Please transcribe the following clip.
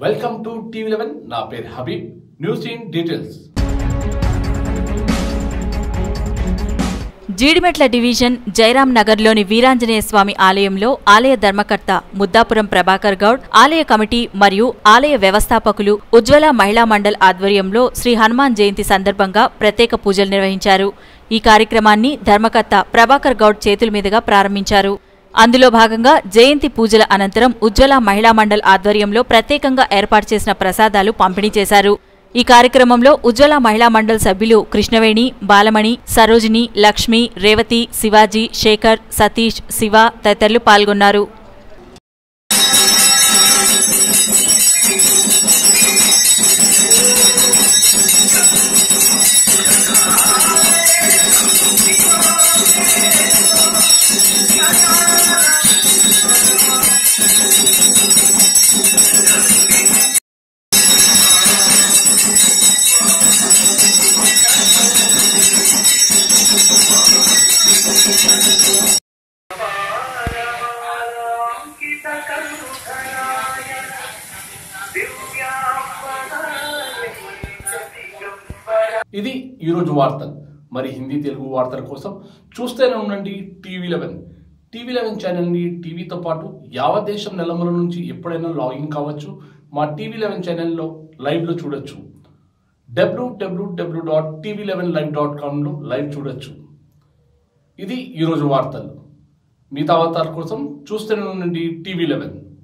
welcome to TV eleven నా పేరు Habib news in details Jeedimetla division Jayaram నగర్లోని వీరాంజనేయ స్వామి ఆలయంలో ఆలయ ధర్మకర్త ముద్దాపురం ప్రభాకర్ గౌడ్ ఆలయ కమిటీ మరియు ఆలయ వ్యవస్థాపకులు ఉజ్వల మహిళా మండల్ ఆధ్వర్యంలో శ్రీ హనుమాన్ జయంతి సందర్భంగా ప్రత్యేక పూజలు నిర్వహించారు ఈ కార్యక్రమాన్ని ధర్మకర్త ప్రభాకర్ గౌడ్ చేతుల మీదుగా ప్రారంభించారు అందులో భాగంగా జయంతి పూజల అనంతరం ఉజ్వల మహిళా మండల్ ఆధ్వర్యంలో ప్రత్యేకంగా ఏర్పాటు చేసిన ప్రసాదాలు పంపిణీ చేశారు ఈ కార్యక్రమంలో ఉజ్వల మహిళా మండల్ సభ్యులు కృష్ణవేణి బాలమణి సరోజిని లక్ష్మి రేవతి శివాజీ శేఖర్ సతీష్ శివ తదితరులు పాల్గొన్నారు ఇది ఈరోజు వార్తలు మరి హిందీ తెలుగు వార్తల కోసం చూస్తూనే ఉండండి టీవీ లెవెన్ టీవీ లెవెన్ ఛానల్ని టీవీతో పాటు యావత్ దేశం నెలమల నుంచి ఎప్పుడైనా లాగిన్ కావచ్చు మా టీవీ లెవెన్ ఛానల్లో లైవ్లో చూడొచ్చు WWW dot TV eleven live dot కామ్లో లైవ్ చూడొచ్చు ఇది ఈరోజు వార్తలు మిగతా వార్తల కోసం చూస్తూనే ఉండండి టీవీ లెవెన్